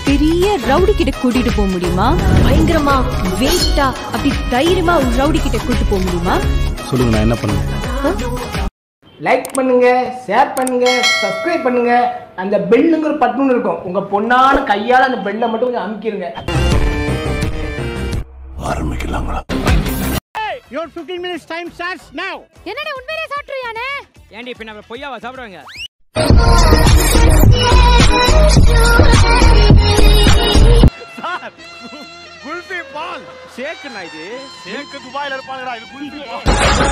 பெரிய ரவுடி கிட்ட கூட்டிட்டு போக முடியுமா பயங்கரமா வேஸ்டா அப்படி தைரியமா ஒரு ரவுடி கிட்ட கூட்டிட்டு போக முடியுமா சொல்லுங்க நான் என்ன பண்ணுவேன் லைக் பண்ணுங்க ஷேர் பண்ணுங்க சப்ஸ்கிரைப் பண்ணுங்க அந்த பெல்லுங்கிற பட்டுன்னு இருக்கும் உங்க பொண்ணான கையால அந்த பெல்லை மட்டும் கொஞ்சம் அமுக்கிருங்க என்னடா உண்மையிலே சாப்பிட்டுறியானே ஏன்டி இப்ப நம்ம பொய்யாவா சாப்பிடுவாங்க குல்ஃபி பால் ஷேக்குண்ணா இது ஷேக்கு துபாயில இருப்பாங்கடா இது குல்ஃபி பால்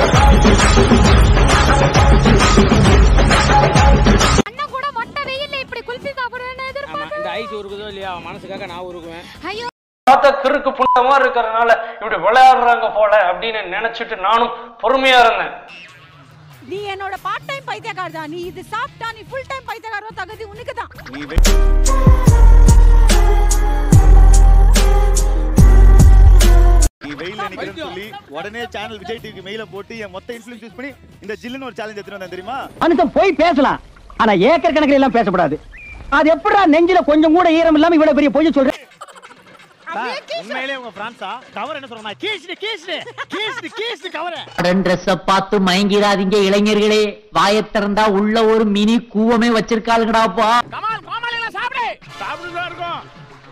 அண்ணன் கூட மொட்டை வெயில்ல இப்படி குல்ஃபி சாப்பிடுறேன்னு ஆமா எதிர்பார்க்க இந்த ஐஸ் உருகுதோ இல்லையா அவன் மனசுக்காக நான் உருகுவேன் ஐயோ பார்த்த கிறுக்கு புண்டமா இருக்கிறதுனால இப்படி விளையாடுறாங்க போல அப்படின்னு நினைச்சிட்டு நானும் பொறுமையா இருந்தேன் நீ என்னோட பார்ட் டைம் பைத்தியக்கார தான் நீ இது சாப்பிட்டா நீ ஃபுல் டைம் பைத்தியக்காரோ தகுதி உனக்கு தான் நீ வெயில்ல நிக்கிறேன்னு சொல்லி உடனே சேனல் விஜய் டிவிக்கு மெயில போட்டு என் மொத்த இன்ஃபுளுன்ஸ் யூஸ் பண்ணி இந்த ஜில்லுன்னு ஒரு சேலஞ்ச் எடுத்துட்டு வந்தேன் தெரியுமா மனுஷன் போய் பேசலாம் ஆனா ஏக்கர் கணக்கில் எல்லாம் பேசக்கூடாது அது எப்படா நெஞ்சில கொஞ்சம் கூட ஈரம் இல்லாம இவ்வளவு பெரிய பொய்ய சொல்ற உண்மையிலேயே உங்க பிரான்ஸா கவர் என்ன சொல்றா கீஸ்டு கீஸ்டு கீஸ்டு கீஸ்டு கவர் ட்ரெஸ்ஸ பார்த்து மயங்கிடாதீங்க இளைஞர்களே வாயத் திறந்தா உள்ள ஒரு மினி கூவமே வச்சிருக்காளுங்கடாப்பா கமால் கோமாளில சாப்பிடு சாப்பிட்டுதான் இருக்கும்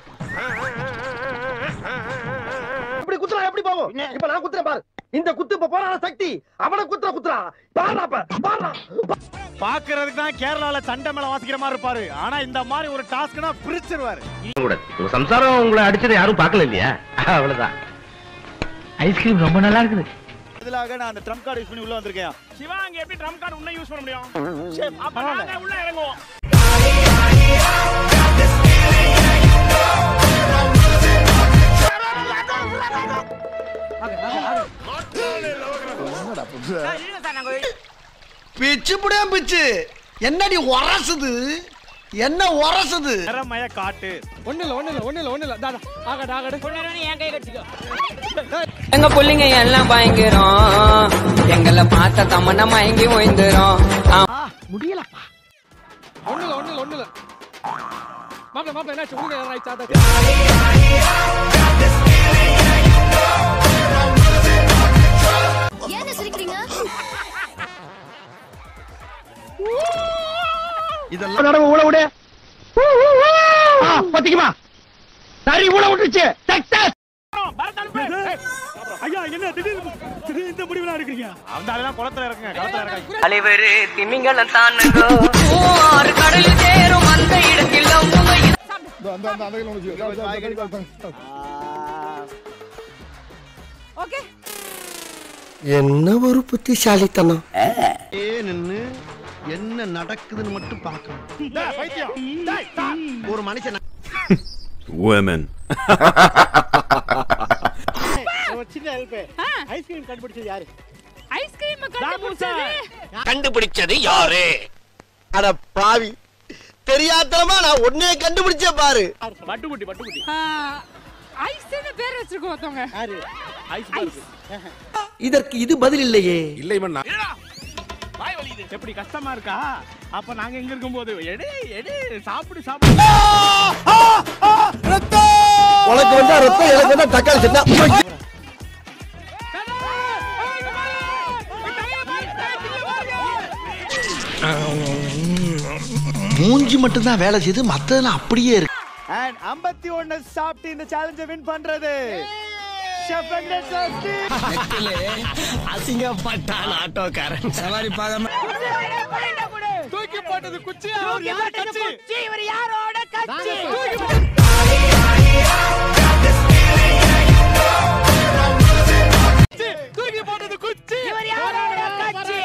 இப்படி குத்துறா எப்படி போகும் இப்ப நான் குத்துறேன் பாரு இந்த குத்து இப்ப போறான சக்தி அவன குத்துற குத்துறா பாடுறா பாடுறா பாக்குறதுக்கு தான் கேரளால சண்டை மேல வாசிக்கிற மாதிரி இருப்பாரு ஆனா இந்த மாதிரி ஒரு டாஸ்க்னா பிரிச்சிருவாரு உங்க சம்சாரம் உங்களை அடிச்சதை யாரும் பார்க்கல இல்லையா அவ்வளவுதான் ஐஸ்கிரீம் ரொம்ப நல்லா இருக்குது பதிலாக நான் அந்த ட்ரம் கார்டு யூஸ் பண்ணி உள்ள வந்திருக்கேன் சிவா அங்க எப்படி ட்ரம் கார்டு உன்ன யூஸ் பண்ண முடியும் அப்ப நாங்க உள்ள இறங்குவோம் பிச்சு புடியா பிச்சு என்னடி உரசுது என்ன உரசுது நிறமய காட்டு ஒண்ணு இல்ல ஒண்ணு இல்ல ஒண்ணு இல்ல ஒண்ணு இல்ல தாடா ஆகட ஆகட பொண்ணு என் கை கடிச்சுக்கோ எங்க புள்ளிங்க எல்லாம் பயங்கரம் எங்களை பார்த்த தமன்னா மயங்கி ஓய்ந்துரும் முடியல ஒண்ணு இல்ல ஒண்ணு இல்ல ஒண்ணு இல்ல மாப்பிள மாப்பிள என்ன சொல்லுங்க ரைட் சாதா ஏன் சிரிக்கிறீங்க இதெல்லாம் நடவு ஊழ விடு பத்திக்குமா சரி ஊழ விட்டுருச்சு சக்சஸ் ஐயா என்ன திடீர்னு திடீர்னு இந்த முடிவுலாம் எடுக்கிறீங்க அந்த ஆளெல்லாம் குளத்துல இறக்குங்க களத்துல இறக்காங்க அலைவரு திமிங்கலம் தானுங்கோ ஆறு கடல் சேரும் அந்த இடத்தில் அம்புங்க ஓகே என்ன ஒரு புத்திசாலித்தனம் நின்னு என்ன நடக்குதுன்னு மட்டும் பார்க்கணும் டேய், பைத்தியம் டேய், டா. ஒரு மனுஷன் ஒரு சின்ன ஹெல்ப் ஐஸ்கிரீம் கண்டுபிடிச்சது யாரு ஐஸ்கிரீம் தாமூசா. கண்டுபிடிச்சது யாரு அட பாவி தெரியாதனமா நான் ஒன்னே கண்டுபிடிச்சே பாரு பட்டுக்குட்டி பட்டுக்குட்டி ஐஸ்னு பேர் வச்சிருக்கோம் ஒருத்தவங்க யாரு ஐஸ் பர்க் இதற்கு இது பதில் இல்லையே வாய் வலியுது எப்படி கஷ்டமா இருக்கா அப்ப நாங்க எங்க இருக்கும்போது எடு எடு சாப்பிடு சாப்பிடு உனக்கு வந்தா ரத்தம் எனக்கு வந்தா தக்காளி சட்னா மூஞ்சி மட்டும் தான் வேலை செய்து மத்ததெல்லாம் அப்படியே இருக்கு அண்ட் 51 சாப்பிட்டு இந்த சேலஞ்சை வின் பண்றது ஷெஃப் வெங்கடேஷ் சாஸ்தி அசிங்கப்பட்டான் ஆட்டோக்காரன் சவாரி பாதம் தூக்கி போட்டது குச்சி அவர் யார் கட்சி இவர் யாரோட கட்சி தூக்கி போட்டது குச்சி இவர் யாரோட கட்சி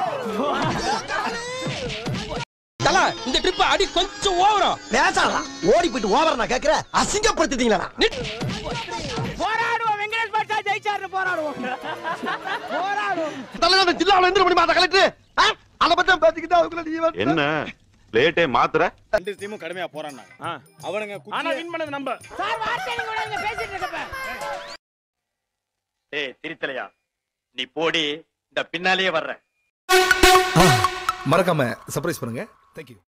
இந்த ட்ரிப் அடி கொஞ்சம் ஓவரம் பேசலாம் ஓடி போயிட்டு ஓவர நான் கேக்குற அசிங்கப்படுத்திட்டீங்களா போராடுவோம் வெங்கடேஷ் பட்டா ஜெயிச்சாரு போராடுவோம் போராடுவோம் தலைவர் ஜில்லாவில் எந்திர முடியுமா கலெக்டர் அதை பத்தி பேசிக்கிட்டு அதுக்குள்ள நீ வந்து- என்ன பிளேட்டே மாத்துற ரெண்டு டீமும் கடுமையா போறாங்க அவனுங்க ஆனா வின் பண்ணது நம்ம சார் வார்த்தை கூட இங்க பேசிட்டு இருக்கப்ப ஏய் திரித்தலையா நீ போடி இந்த பின்னாலேயே வர்ற மறக்காம சர்ப்ரைஸ் பண்ணுங்க தேங்க்யூ